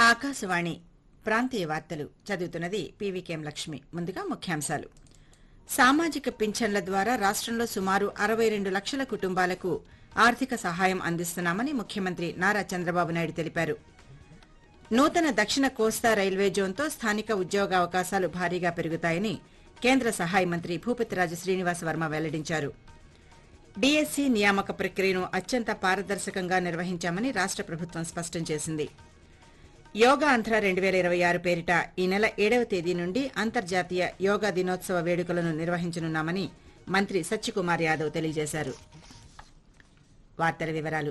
ఆకాశవాణి ప్రాంతీయ వార్తలు చదువుతున్నది పీవీకేఎం లక్ష్మి ముందుగా ముఖ్యాంశాలు సామాజిక పింఛన్ల ద్వారా రాష్ట్రంలో సుమారు అరవై రెండు లక్షల కుటుంబాలకు ఆర్థిక సహాయం అందిస్తున్నామని ముఖ్యమంత్రి నారా చంద్రబాబు నాయుడు తెలిపారు నూతన దక్షిణ కోస్తా రైల్వే జోన్తో స్థానిక ఉద్యోగావకాశాలు భారీగా పెరుగుతాయని కేంద్ర సహాయ మంత్రి భూపతిరాజు శ్రీనివాస వర్మ వెల్లడించారు డీఎస్సీ నియామక ప్రక్రియను అత్యంత పారదర్శకంగా నిర్వహించామని రాష్ట ప్రభుత్వం స్పష్టం చేసింది యోగా ఆంధ్ర రెండు వేల ఇరవై ఆరు పేరిట ఈ నెల ఏడవ తేదీ నుండి అంతర్జాతీయ యోగా దినోత్సవ వేడుకలను నిర్వహించనున్నామని మంత్రి సత్యకుమార్ యాదవ్ తెలియజేశారు వార్తల వివరాలు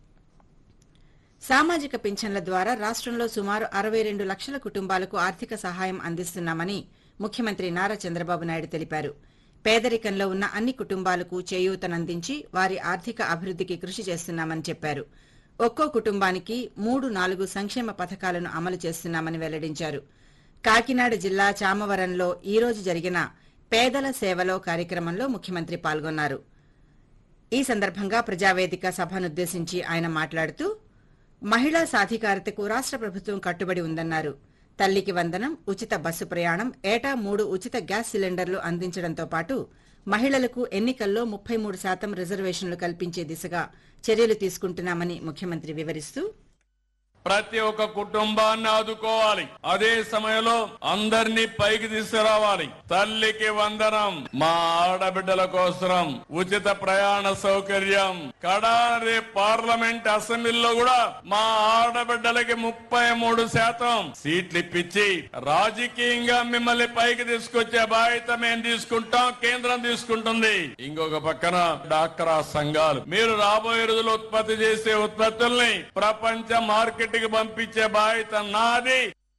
సామాజిక పింఛన్ల ద్వారా రాష్ట్రంలో సుమారు అరవై రెండు లక్షల కుటుంబాలకు ఆర్థిక సహాయం అందిస్తున్నామని ముఖ్యమంత్రి నారా చంద్రబాబు నాయుడు తెలిపారు పేదరికంలో ఉన్న అన్ని కుటుంబాలకు చేయూతనందించి వారి ఆర్థిక అభివృద్ధికి కృషి చేస్తున్నామని చెప్పారు ఒక్కో కుటుంబానికి మూడు నాలుగు సంక్షేమ పథకాలను అమలు చేస్తున్నామని వెల్లడించారు కాకినాడ జిల్లా చామవరంలో ఈ రోజు జరిగిన పేదల సేవలో కార్యక్రమంలో ముఖ్యమంత్రి పాల్గొన్నారు ఈ సందర్భంగా ప్రజావేదిక సభనుద్దేశించి ఆయన మాట్లాడుతూ మహిళా సాధికారతకు రాష్ట ప్రభుత్వం కట్టుబడి ఉందన్నారు తల్లికి వందనం ఉచిత బస్సు ప్రయాణం ఏటా మూడు ఉచిత గ్యాస్ సిలిండర్లు అందించడంతో పాటు మహిళలకు ఎన్నికల్లో ముప్పై మూడు శాతం రిజర్వేషన్లు కల్పించే దిశగా చర్యలు తీసుకుంటున్నామని ముఖ్యమంత్రి వివరిస్తూ ప్రతి ఒక్క కుటుంబాన్ని ఆదుకోవాలి అదే సమయంలో అందరినీ పైకి తీసుకురావాలి తల్లికి వందనం మా ఆడబిడ్డల కోసం ఉచిత ప్రయాణ సౌకర్యం కడారి పార్లమెంట్ అసెంబ్లీలో కూడా మా ఆడబిడ్డలకి ముప్పై మూడు శాతం సీట్లు ఇప్పించి రాజకీయంగా మిమ్మల్ని పైకి తీసుకొచ్చే బాధ్యత మేము తీసుకుంటాం కేంద్రం తీసుకుంటుంది ఇంకొక పక్కన డాక్రా సంఘాలు మీరు రాబోయే రోజులు ఉత్పత్తి చేసే ఉత్పత్తుల్ని ప్రపంచ మార్కెట్ కి పంపించే బాధ్యత నాది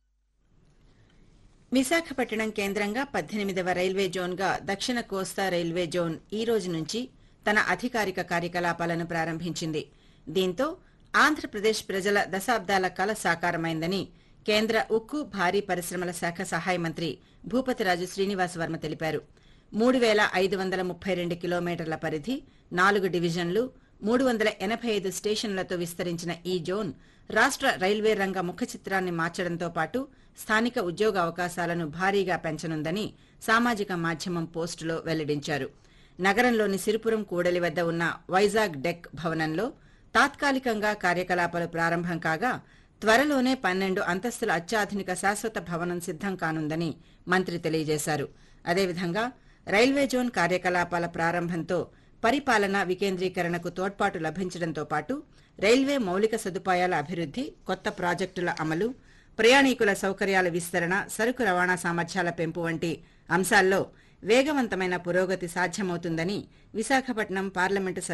విశాఖపట్నం కేంద్రంగా పద్దెనిమిదవ రైల్వే జోన్గా దక్షిణ కోస్తా రైల్వే జోన్ ఈ రోజు నుంచి తన అధికారిక కార్యకలాపాలను ప్రారంభించింది దీంతో ఆంధ్రప్రదేశ్ ప్రజల దశాబ్దాల కల సాకారమైందని కేంద్ర ఉక్కు భారీ పరిశ్రమల శాఖ సహాయ మంత్రి భూపతిరాజు శ్రీనివాస్ వర్మ తెలిపారు మూడు వేల ఐదు వందల ముప్పై రెండు కిలోమీటర్ల పరిధి నాలుగు డివిజన్లు మూడు వందల ఎనభై ఐదు స్టేషన్లతో విస్తరించిన ఈ జోన్ రాష్ట్ర రైల్వే రంగ ముఖ చిత్రాన్ని మార్చడంతో పాటు స్థానిక ఉద్యోగ అవకాశాలను భారీగా పెంచనుందని సామాజిక మాధ్యమం పోస్టులో వెల్లడించారు నగరంలోని సిరిపురం కూడలి వద్ద ఉన్న వైజాగ్ డెక్ భవనంలో తాత్కాలికంగా కార్యకలాపాలు ప్రారంభం కాగా త్వరలోనే పన్నెండు అంతస్తుల అత్యాధునిక శాశ్వత భవనం సిద్దం కానుందని మంత్రి తెలియజేశారు అదేవిధంగా రైల్వే జోన్ కార్యకలాపాల ప్రారంభంతో పరిపాలన వికేంద్రీకరణకు తోడ్పాటు లభించడంతో పాటు రైల్వే మౌలిక సదుపాయాల అభివృద్ది కొత్త ప్రాజెక్టుల అమలు ప్రయాణికుల సౌకర్యాల విస్తరణ సరుకు రవాణా సామర్థ్యాల పెంపు వంటి అంశాల్లో వేగవంతమైన పురోగతి సాధ్యమవుతుందని విశాఖపట్నం పార్లమెంటు